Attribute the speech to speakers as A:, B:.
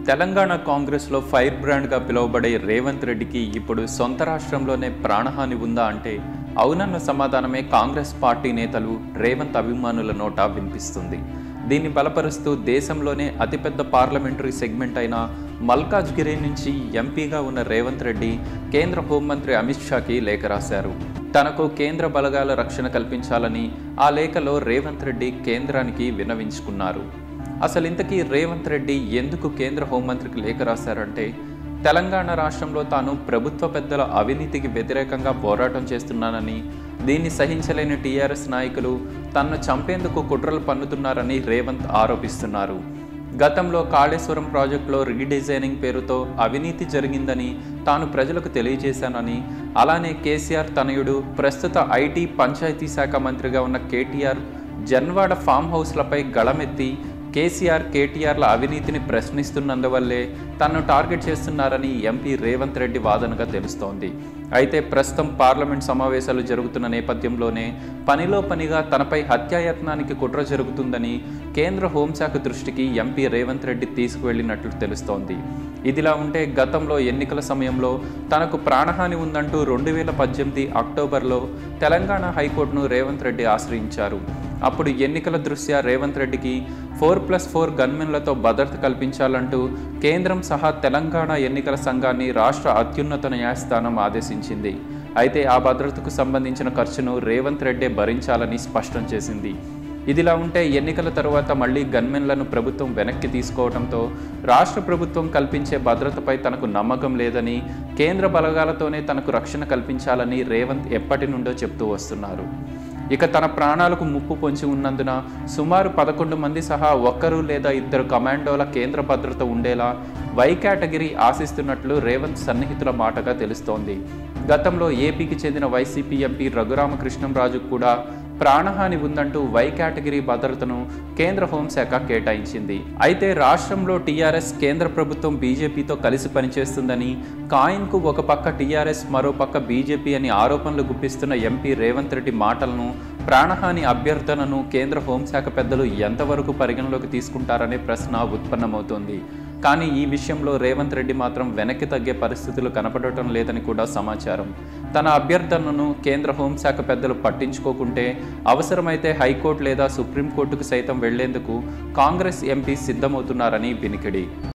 A: తెలంగాణ కాంగ్రెస్లో ఫైర్ బ్రాండ్గా పిలువబడే రేవంత్ రెడ్డికి ఇప్పుడు సొంత రాష్ట్రంలోనే ప్రాణహాని ఉందా అంటే అవునన్న సమాధానమే కాంగ్రెస్ పార్టీ నేతలు రేవంత్ అభిమానుల నోట వినిపిస్తుంది దీన్ని బలపరుస్తూ దేశంలోనే అతిపెద్ద పార్లమెంటరీ సెగ్మెంట్ అయిన మల్కాజ్గిరి నుంచి ఎంపీగా ఉన్న రేవంత్ రెడ్డి కేంద్ర హోంమంత్రి అమిత్ షాకి లేఖ రాశారు తనకు కేంద్ర బలగాల రక్షణ కల్పించాలని ఆ లేఖలో రేవంత్ రెడ్డి కేంద్రానికి విన్నవించుకున్నారు అసలు ఇంతకీ రేవంత్ రెడ్డి ఎందుకు కేంద్ర హోంమంత్రికి లేఖ రాశారంటే తెలంగాణ రాష్ట్రంలో తాను ప్రభుత్వ పెద్దల అవినీతికి వ్యతిరేకంగా పోరాటం చేస్తున్నానని దీన్ని సహించలేని టీఆర్ఎస్ నాయకులు తనను చంపేందుకు కుట్రలు పన్నుతున్నారని రేవంత్ ఆరోపిస్తున్నారు గతంలో కాళేశ్వరం ప్రాజెక్టులో రీడిజైనింగ్ పేరుతో అవినీతి జరిగిందని తాను ప్రజలకు తెలియజేశానని అలానే కేసీఆర్ తనయుడు ప్రస్తుత ఐటీ పంచాయతీ శాఖ మంత్రిగా ఉన్న కేటీఆర్ జన్వాడ ఫామ్ హౌస్లపై గళమెత్తి కేసీఆర్ కేటీఆర్ల అవినీతిని ప్రశ్నిస్తున్నందువల్లే తనను టార్గెట్ చేస్తున్నారని ఎంపీ రేవంత్ రెడ్డి వాదనగా తెలుస్తోంది అయితే ప్రస్తుతం పార్లమెంట్ సమావేశాలు జరుగుతున్న నేపథ్యంలోనే పనిలో పనిగా తనపై హత్యాయత్నానికి కుట్ర జరుగుతుందని కేంద్ర హోంశాఖ దృష్టికి ఎంపీ రేవంత్ రెడ్డి తీసుకువెళ్లినట్లు తెలుస్తోంది ఇదిలా ఉంటే గతంలో ఎన్నికల సమయంలో తనకు ప్రాణహాని ఉందంటూ రెండు వేల పద్దెనిమిది అక్టోబర్లో తెలంగాణ హైకోర్టును రేవంత్ రెడ్డి ఆశ్రయించారు అప్పుడు ఎన్నికల దృష్ట్యా రేవంత్ రెడ్డికి ఫోర్ ప్లస్ ఫోర్ గన్మెన్లతో భద్రత కల్పించాలంటూ కేంద్రం సహా తెలంగాణ ఎన్నికల సంఘాన్ని రాష్ట్ర అత్యున్నత న్యాయస్థానం ఆదేశించింది అయితే ఆ భద్రతకు సంబంధించిన ఖర్చును రేవంత్ రెడ్డే భరించాలని స్పష్టం చేసింది ఇదిలా ఉంటే ఎన్నికల తరువాత మళ్లీ గన్మెన్లను ప్రభుత్వం వెనక్కి తీసుకోవడంతో రాష్ట్ర ప్రభుత్వం కల్పించే భద్రతపై తనకు నమ్మకం లేదని కేంద్ర బలగాలతోనే తనకు రక్షణ కల్పించాలని రేవంత్ ఎప్పటి నుండో చెప్తూ వస్తున్నారు ఇక తన ప్రాణాలకు ముప్పు పొంచి ఉన్నందున సుమారు పదకొండు మంది సహా ఒక్కరు లేదా ఇద్దరు కమాండోల కేంద్ర భద్రత ఉండేలా వై కేటగిరీ ఆశిస్తున్నట్లు రేవంత్ సన్నిహితుల మాటగా తెలుస్తోంది గతంలో ఏపీకి చెందిన వైసీపీ ఎంపీ రఘురామకృష్ణంరాజు కూడా ప్రాణహాని ఉందంటూ వై కేటగిరీ భద్రతను కేంద్ర హోంశాఖ కేటాయించింది అయితే రాష్ట్రంలో టీఆర్ఎస్ కేంద్ర ప్రభుత్వం బీజేపీతో కలిసి పనిచేస్తుందని కాయిన్కు ఒక పక్క టీఆర్ఎస్ మరో పక్క బీజేపీ అని ఆరోపణలు గుప్పిస్తున్న ఎంపీ రేవంత్ రెడ్డి మాటలను ప్రాణహాని అభ్యర్థనను కేంద్ర హోంశాఖ పెద్దలు ఎంతవరకు పరిగణలోకి తీసుకుంటారనే ప్రశ్న ఉత్పన్నమవుతోంది కానీ ఈ విషయంలో రేవంత్ రెడ్డి మాత్రం వెనక్కి తగ్గే పరిస్థితులు కనపడటం లేదని కూడా సమాచారం తన అభ్యర్థనను కేంద్ర హోంశాఖ పెద్దలు పట్టించుకోకుంటే అవసరమైతే హైకోర్టు లేదా సుప్రీంకోర్టుకు సైతం వెళ్లేందుకు కాంగ్రెస్ ఎంపీ సిద్ధమవుతున్నారని వినికిడి